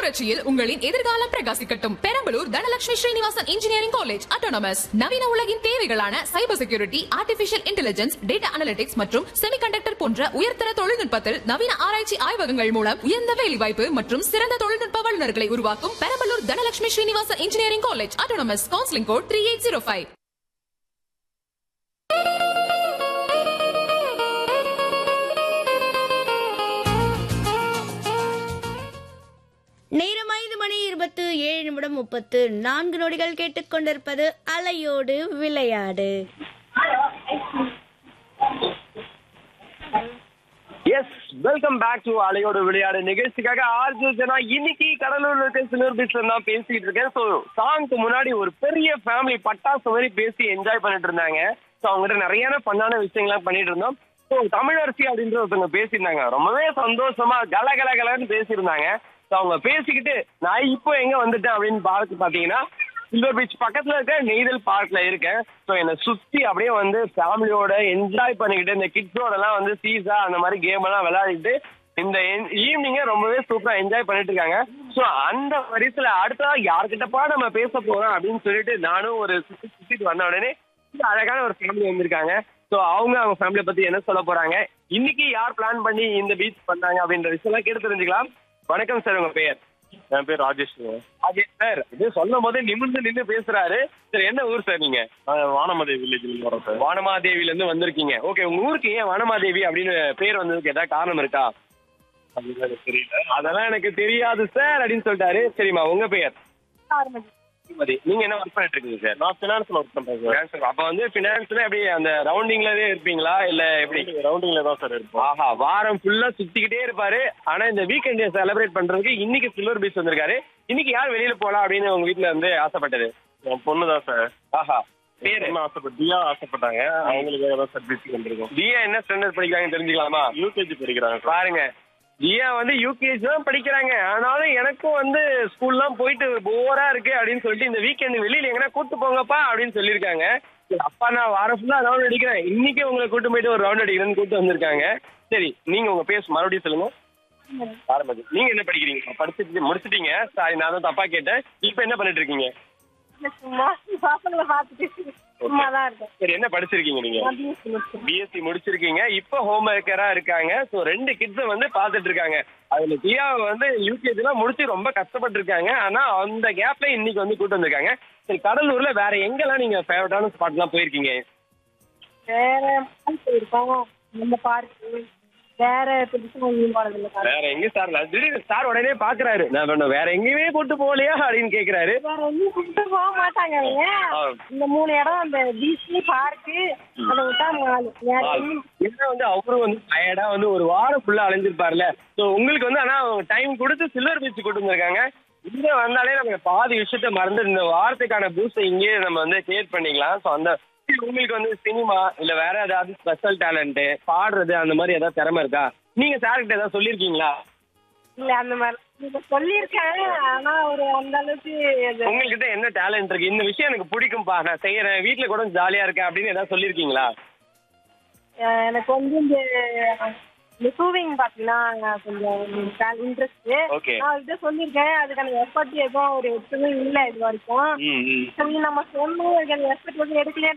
புரட்சியில் உங்களின் எதிர்காலம் பிரகாசிக்கட்டும் Perambalur Dhanalakshmi Srinivasan engineering college autonomous நவீன உலகின் தேவைகளான cyber security artificial intelligence data analytics மற்றும் செமிகண்டக்டர் போன்ற உயர்தர தொழில்நுட்பத்தில் நவீன ஆராய்ச்சி ஆய்வகங்கள் மூலம் உயர்ந்த வேலைவாய்ப்பு மற்றும் சிறந்த தொழில்நுட்ப வல்லுநர்களை உருவாக்கும் Perambalur Dhanalakshmi Srinivasan engineering college autonomous counselling code three eight zero five நேரம் ஐந்து மணி இருபத்து ஏழு நிமிடம் முப்பத்து நான்கு நொடிகள் கேட்டுக்கொண்டிருப்பது அலையோடு விளையாடு எஸ் வெல்கம் பேக் டு அலையோட விளையாடு நிகழ்ச்சிக்காக ஆர்ஜு ஜனா இன்னைக்கு கடலூர்ல இருக்க சிலர் பீச்ல தான் பேசிட்டு இருக்கேன் ஸோ சாங்க்கு முன்னாடி ஒரு பெரிய ஃபேமிலி பட்டாசு மாதிரி பேசி என்ஜாய் பண்ணிட்டு இருந்தாங்க ஸோ அவங்ககிட்ட நிறைய பண்ணான விஷயங்கள்லாம் பண்ணிட்டு இருந்தோம் ஸோ தமிழரசி அப்படின்ற ஒருத்தவங்க பேசியிருந்தாங்க ரொம்பவே சந்தோஷமா கல கல கலன்னு பேசியிருந்தாங்க ஸோ அவங்க பேசிக்கிட்டு நான் இப்போ எங்க வந்துட்டேன் அப்படின்னு பார்த்து பாத்தீங்கன்னா சில்வர் பீச் பக்கத்துல இருக்க நெய்தல் பார்க்ல இருக்கேன் ஸோ என்னை சுத்தி அப்படியே வந்து ஃபேமிலியோட என்ஜாய் பண்ணிக்கிட்டு இந்த கிட்ஸோட எல்லாம் வந்து சீசா அந்த மாதிரி கேம் எல்லாம் விளையாடிட்டு இந்த ஈவினிங்க ரொம்பவே சூப்பரா என்ஜாய் பண்ணிட்டு இருக்காங்க ஸோ அந்த வரிசையில அடுத்ததா யார்கிட்டப்பா நம்ம பேச போறோம் அப்படின்னு சொல்லிட்டு நானும் ஒரு சுத்தி சுத்திட்டு வந்த உடனே இந்த அழகான ஒரு ஃபேமிலி வந்திருக்காங்க ஸோ அவங்க அவங்க ஃபேமிலியை பத்தி என்ன சொல்ல போறாங்க இன்னைக்கு யார் பிளான் பண்ணி இந்த பீச் பண்ணாங்க அப்படின்ற விஷயம்லாம் கேட்டு தெரிஞ்சுக்கலாம் வணக்கம் சார் உங்க பெயர் என் பேர் ராஜேஷ் அஜய் சார் இது சொல்லும் போதே நிமிர்ந்து நின்று பேசுறாரு சார் என்ன ஊர் சார் நீங்க நான் வானமதை வில்லேஜ்ல வரேன் சார் வானமாதேவில இருந்து வந்திருக்கீங்க ஓகே உங்க ஊருக்கு ஏன் வானமாதேவி அப்படின்னு பேர் வந்ததுக்கு ஏதாவது காரணம் இருக்கா அதுதான் எனக்கு தெரியல அதெல்லாம் எனக்கு தெரியாது சார் அப்படின்னு சொல்லிட்டாரு சரிம்மா உங்க பெயர் மதி நீங்க என்ன ஒர்க் பண்ணிட்டு இருக்கீங்க சார் நான் ஃபினான்ஸ்ல ஒர்க் பண்றேன் சார் Finance. அப்ப வந்து பினான்ஸ்ல எப்படி அந்த ரவுண்டிங்லவே இருப்பீங்களா இல்ல எப்படி ரவுண்டிங்ல தான் சார் இருப்போம் ஆஹா வாரம் ஃபுல்லா சுத்திக்கிட்டே இருப்பாரு ஆனா இந்த வீக்கெண்ட் செலிப்ரேட் பண்றதுக்கு இன்னைக்கு சில்வர் பீச் வந்திருக்காரு இன்னைக்கு யார் வெளியில போலாம் அப்படின்னு உங்க வீட்ல வந்து ஆசைப்பட்டது என் பொண்ணு தான் சார் ஆஹா பேரு என்ன ஆசைப்பட்டு தியா ஆசைப்பட்டாங்க அவங்களுக்கு தான் சார் பீச் வந்திருக்கோம் தியா என்ன ஸ்டாண்டர்ட் படிக்கிறாங்கன்னு தெரிஞ்சுக்கலாமா யூகேஜி படிக்கிறாங்க சார் பாருங்க தியா வந்து யூகேஜி தான் படிக்கிறாங்க ஆனாலும் எனக்கும் வந்து ஸ்கூல்லாம் போயிட்டு போரா இருக்கு அப்படின்னு சொல்லிட்டு இந்த வீக்கெண்ட் வெளியில எங்கன்னா கூட்டு போங்கப்பா அப்படின்னு சொல்லியிருக்காங்க சரி, அப்பா நான் வாரம் ஃபுல்லா ரவுண்ட் அடிக்கிறேன் இன்னைக்கு உங்களை கூட்டு போயிட்டு ஒரு ரவுண்ட் அடிக்கிறேன்னு கூட்டு வந்திருக்காங்க சரி நீங்க உங்க பேஸ் மறுபடியும் சொல்லுங்க ஆரம்பி நீங்க என்ன படிக்கிறீங்க படிச்சுட்டு முடிச்சிட்டீங்க சாரி நான் தான் தப்பா கேட்டேன் இப்போ என்ன பண்ணிட்டு இருக்கீங்க சும்மா பசங்களை பார்த்துட்டு சும்மா தான் இருக்கேன் சரி என்ன படிச்சிருக்கீங்க நீங்க பிஎஸ்சி முடிச்சிருக்கீங்க இப்போ ஹோம் ஒர்க்கரா இருக்காங்க ஸோ ரெண்டு கிட்ஸை வந்து பார்த்துட்டு இருக்காங்க அதுல தியா வந்து யூகேஜிலாம் முடிச்சு ரொம்ப கஷ்டப்பட்டு இருக்காங்க ஆனா அந்த கேப்ல இன்னைக்கு வந்து கூட்டு வந்திருக்காங்க சரி கடலூர்ல வேற எங்கெல்லாம் நீங்க ஃபேவரட்டான ஸ்பாட்லாம் போயிருக்கீங்க வேற மால் போயிருக்கோம் நம்ம பார்க்கு வேற பெருசா எங்கேயும் போனதில்லை சார் வேற எங்க சார் திடீர்னு சார் உடனே பாக்குறாரு நான் வேணும், வேற எங்கேயுமே கூட்டு போகலையா அப்படின்னு கேக்குறாரு வேற எங்கேயும் கூப்பிட்டு போக மாட்டாங்க அவங்க ஆ. இந்த மூணு இடம் அந்த பீச் பார்க்கு அதை விட்டா மால் வேற எங்கேயும் என்ன வந்து அவரும் வந்து டயர்டா வந்து ஒரு வாரம் ஃபுல்லா அலைஞ்சிருப்பார்ல ஸோ உங்களுக்கு வந்து ஆனா டைம் கொடுத்து சில்வர் பீச் கூட்டு வந்திருக்காங்க இங்க வந்தாலே நம்ம பாதி விஷயத்த மறந்து இந்த வாரத்துக்கான பூஸ்டை இங்கேயே நம்ம வந்து கிரியேட் பண்ணிக்கலாம் ஸோ அந்த உங்களுக்கு வந்து சினிமா இல்ல வேற ஏதாவது ஸ்பெஷல் டேலண்ட் பாடுறது அந்த மாதிரி ஏதாவது திறமை இருக்கா நீங்க சார் கிட்ட ஏதாவது சொல்லியிருக்கீங்களா இல்ல அந்த மாதிரி நீங்க சொல்லியிருக்கேன் ஆனா ஒரு அந்த அளவுக்கு அது உங்ககிட்ட என்ன டேலண்ட் இருக்கு இந்த விஷயம் எனக்கு பிடிக்கும்பா நான் செய்யறேன் வீட்ல கூட ஜாலியா இருக்கேன் அப்படின்னு ஏதாவது சொல்லியிருக்கீங்களா அஹ் எனக்கு வந்து இந்த இந்த சூவிங் பார்த்தீங்கன்னா கொஞ்சம் இன்ட்ரெஸ்ட் Okay. நான் அவர்கிட்ட சொல்லியிருக்கேன் அதுக்கான எஃபர்ட் எதுவும் ஒரு எதுவும் இல்லை இது வரைக்கும் ம் ம் சரி நம்ம சொன்னோம் அதுக்கான எஃபர்ட் வந்து எடுக்கலையே